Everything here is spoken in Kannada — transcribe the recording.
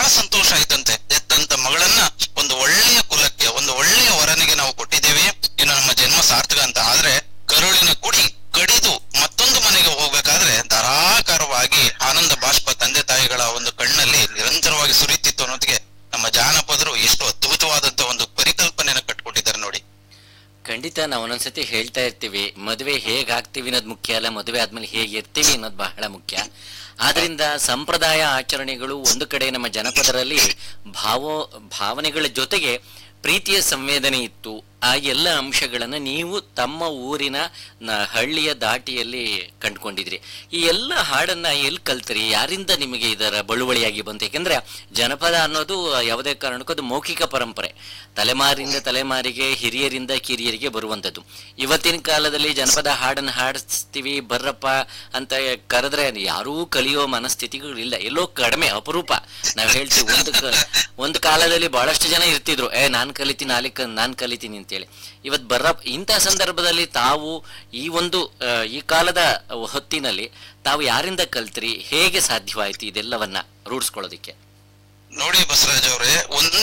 ಬಹಳ ಸಂತೋಷ ಆಯ್ತಂತೆ ಎತ್ತಂತ ಮಗಳನ್ನ ಒಂದು ಒಳ್ಳೆಯ ಕುಲಕ್ಕೆ ಒಂದು ಒಳ್ಳೆಯ ವರನಿಗೆ ನಾವು ಕೊಟ್ಟಿದ್ದೇವೆ ಇನ್ನು ನಮ್ಮ ಜನ್ಮ ಸಾರ್ಥಕ ಅಂತ ಆದ್ರೆ ಕರುಳಿನ ಕುಡಿ ಕಡಿದು ಮತ್ತೊಂದು ಮನೆಗೆ ಹೋಗ್ಬೇಕಾದ್ರೆ ಧಾರಾಕಾರವಾಗಿ ಆನಂದ ಬಾಷ್ಪ ತಂದೆ ತಾಯಿಗಳ ಒಂದು ಕಣ್ಣಲ್ಲಿ ನಿರಂತರವಾಗಿ ಸುರಿಯುತ್ತಿತ್ತು ಅನ್ನೋದಕ್ಕೆ ನಮ್ಮ ಜಾನಪದರು ಎಷ್ಟು ಅದ್ಭುತವಾದಂತ ಒಂದು ಪರಿಕಲ್ಪನೆಯನ್ನ ಕಟ್ಕೊಟ್ಟಿದ್ದಾರೆ ನೋಡಿ ಖಂಡಿತ ನಾವು ಒಂದೊಂದ್ಸತಿ ಹೇಳ್ತಾ ಇರ್ತೀವಿ ಮದುವೆ ಹೇಗ್ ಆಗ್ತೀವಿ ಅನ್ನೋದು ಮುಖ್ಯ ಅಲ್ಲ ಮದುವೆ ಆದ್ಮೇಲೆ ಹೇಗೆ ಇರ್ತೀವಿ ಅನ್ನೋದು ಬಹಳ ಮುಖ್ಯ ಆದ್ರಿಂದ ಸಂಪ್ರದಾಯ ಆಚರಣೆಗಳು ಒಂದು ಕಡೆ ನಮ್ಮ ಜನಪದರಲ್ಲಿ ಭಾವೋ ಭಾವನೆಗಳ ಜೊತೆಗೆ ಪ್ರೀತಿಯ ಸಂವೇದನೆ ಇತ್ತು ಆ ಎಲ್ಲ ಅಂಶಗಳನ್ನ ನೀವು ತಮ್ಮ ಊರಿನ ನ- ಹಳ್ಳಿಯ ದಾಟಿಯಲ್ಲಿ ಕಂಡುಕೊಂಡಿದ್ರಿ ಈ ಎಲ್ಲ ಹಾಡನ್ನ ಎಲ್ಲಿ ಕಲ್ತ್ರಿ ಯಾರಿಂದ ನಿಮಗೆ ಇದರ ಬಳುವಳಿಯಾಗಿ ಬಂತು ಯಾಕೆಂದ್ರೆ ಜನಪದ ಅನ್ನೋದು ಯಾವುದೇ ಕಾರಣಕ್ಕೂ ಅದು ಮೌಖಿಕ ಪರಂಪರೆ ತಲೆಮಾರಿಂದ ತಲೆಮಾರಿಗೆ ಹಿರಿಯರಿಂದ ಕಿರಿಯರಿಗೆ ಬರುವಂಥದ್ದು ಇವತ್ತಿನ ಕಾಲದಲ್ಲಿ ಜನಪದ ಹಾಡನ್ನು ಹಾಡಿಸ್ತೀವಿ ಬರ್ರಪ್ಪ ಅಂತ ಕರೆದ್ರೆ ಯಾರೂ ಕಲಿಯೋ ಮನಸ್ಥಿತಿಗಳಿಲ್ಲ ಎಲ್ಲೋ ಕಡಿಮೆ ಅಪರೂಪ ನಾವು ಹೇಳ್ತೀವಿ ಒಂದು ಕ- ಒಂದು ಕಾಲದಲ್ಲಿ ಬಹಳಷ್ಟು ಜನ ಇರ್ತಿದ್ರು ಏ ನಾನ್ ಕಲಿತೀನಿ ಅಲ್ಲಿ ಕ- ನಾನ್ ಕಲಿತೀನಿ ಅಂತೇಳಿ ಇವತ್ ಬರ್ರಪ್ಪ ಇಂಥ ಸಂದರ್ಭದಲ್ಲಿ ತಾವು ಈ ಒಂದು ಆ, ಈ ಕಾಲದ ಹೊತ್ತಿನಲ್ಲಿ ತಾವು ಯಾರಿಂದ ಕಲ್ತ್ರಿ ಹೇಗೆ ಸಾಧ್ಯವಾಯ್ತು ಇದೆಲ್ಲವನ್ನ ರೂಢಿಸ್ಕೊಳ್ಳೋದಿಕ್ಕೆ ನೋಡಿ ಬಸವರಾಜ್ ಅವರೇ ಒಂದೇ